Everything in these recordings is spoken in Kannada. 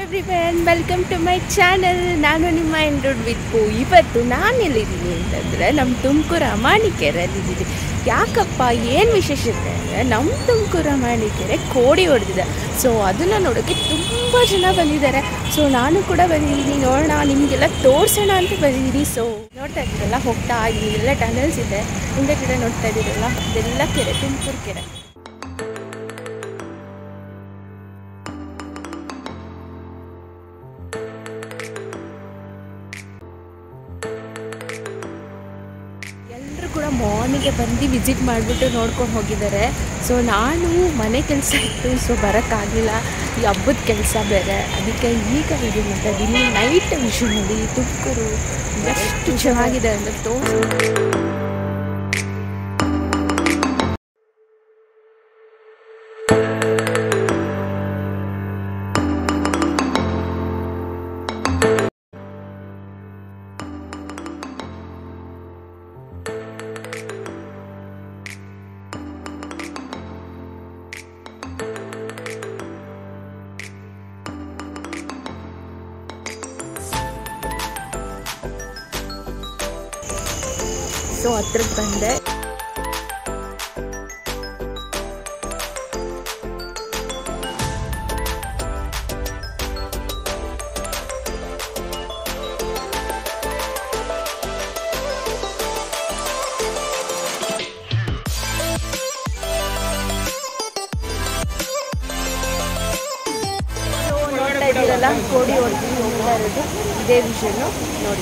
everyone welcome to my channel ನಾನು ನಿಮ್ಮ ಎಂಡ್ರೋಡ್ ವಿತ್ ಪು ಇವತ್ತು ನಾನು ಎಲ್ಲಿದ್ದೀನಿ ಅಂತಂದರೆ ನಮ್ಮ ತುಮಕೂರು ಅಮಾನಿಕೆರೆಯಲ್ಲಿದ್ದೀನಿ ಯಾಕಪ್ಪ ಏನು ವಿಶೇಷತೆ ಅಂದರೆ ನಮ್ಮ ತುಮಕೂರು ಅಮಾನಿಕೆರೆ ಕೋಡಿ ಹೊಡೆದಿದೆ ಸೊ ಅದನ್ನು ನೋಡೋಕ್ಕೆ ತುಂಬ ಜನ ಬಂದಿದ್ದಾರೆ ಸೊ ನಾನು ಕೂಡ ಬಂದಿದ್ದೀನಿ ನೋಡೋಣ ನಿಮಗೆಲ್ಲ ತೋರಿಸೋಣ ಅಂತ ಬಂದಿದ್ದೀನಿ ಸೊ ನೋಡ್ತಾ ಇದ್ದೀರಲ್ಲ ಹೋಗ್ತಾ ಇದ್ದೀನಿ ಎಲ್ಲ ಟನಲ್ಸ್ ಇದೆ ಹಿಂದೆ ಕಡೆ ನೋಡ್ತಾ ಇದ್ದೀರಲ್ಲ ಇದೆಲ್ಲ ಕೆರೆ ತುಮಕೂರು ಕೆರೆ ಎಲ್ಲರೂ ಕೂಡ ಮಾರ್ನಿಂಗೆ ಬಂದು ವಿಸಿಟ್ ಮಾಡಿಬಿಟ್ಟು ನೋಡ್ಕೊಂಡು ಹೋಗಿದ್ದಾರೆ ಸೊ ನಾನು ಮನೆ ಕೆಲಸ ಇತ್ತು ಸೊ ಬರೋಕ್ಕಾಗಲಿಲ್ಲ ಈ ಹಬ್ಬದ ಕೆಲಸ ಬೇರೆ ಅದಕ್ಕೆ ಈಗ ಇದು ಮಾಡ್ತಾ ಇದ್ದೀನಿ ನೈಟ್ ವಿಷನಲ್ಲಿ ತುಮಕೂರು ಎಷ್ಟು ಚೆನ್ನಾಗಿದೆ ಅಂದರೆ ತೋರಿಸಿ ಸೊ ಹತ್ರಕ್ಕೆ ಬಂದೆ ಸೊ ನೋಡ್ತಾ ಇದ್ದೀರಲ್ಲ ಕೋಡಿ ಹೊಡೆದು ಹೋಗ್ತಾ ಇರೋದು ಇದೇ ವಿಷಯನು ನೋಡಿ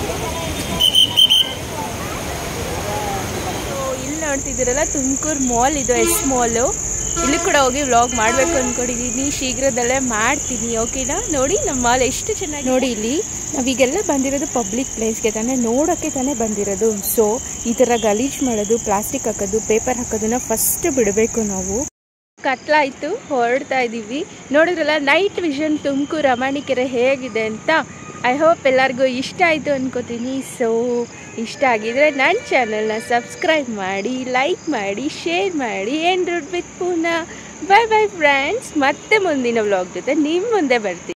ಸೊ ಇಲ್ಲಿ ನೋಡ್ತಿದ್ದೀರಲ್ಲ ತುಮಕೂರು ಮಾಲ್ ಇದು ಎಸ್ ಮಾಲು ಇಲ್ಲಿ ಕೂಡ ಹೋಗಿ ವ್ಲಾಗ್ ಮಾಡಬೇಕು ಅಂದ್ಕೊಂಡಿದ್ದೀನಿ ಶೀಘ್ರದಲ್ಲೇ ಮಾಡ್ತೀನಿ ಓಕೆನಾ ನೋಡಿ ನಮ್ಮ ಮಾಲ್ ಎಷ್ಟು ಚೆನ್ನಾಗಿ ನೋಡಿ ಇಲ್ಲಿ ನಾವೀಗೆಲ್ಲ ಬಂದಿರೋದು ಪಬ್ಲಿಕ್ ಪ್ಲೇಸ್ಗೆ ತಾನೇ ನೋಡೋಕ್ಕೆ ತಾನೇ ಬಂದಿರೋದು ಸೊ ಈ ಥರ ಗಲೀಜು ಮಾಡೋದು ಪ್ಲಾಸ್ಟಿಕ್ ಹಾಕೋದು ಪೇಪರ್ ಹಾಕೋದನ್ನ ಫಸ್ಟ್ ಬಿಡಬೇಕು ನಾವು ಕತ್ಲಾಯಿತು ಹೊರಡ್ತಾ ಇದ್ದೀವಿ ನೋಡಿದ್ರಲ್ಲ ನೈಟ್ ವಿಷನ್ ತುಮಕೂರು ಅಮಾನಿಕೆರೆ ಹೇಗಿದೆ ಅಂತ ಐ ಹೋಪ್ ಎಲ್ಲರಿಗೂ ಇಷ್ಟ ಆಯಿತು ಅನ್ಕೋತೀನಿ ಸೊ ಇಷ್ಟ ಆಗಿದ್ರೆ ನನ್ನ ಚಾನಲ್ನ ಸಬ್ಸ್ಕ್ರೈಬ್ ಮಾಡಿ ಲೈಕ್ ಮಾಡಿ ಶೇರ್ ಮಾಡಿ ಎಂಡ್ರೂಡ್ with Poona bye bye friends ಮತ್ತೆ ಮುಂದಿನ ವ್ಲಾಗ್ ಜೊತೆ ನಿಮ್ಮ ಮುಂದೆ ಬರ್ತೀನಿ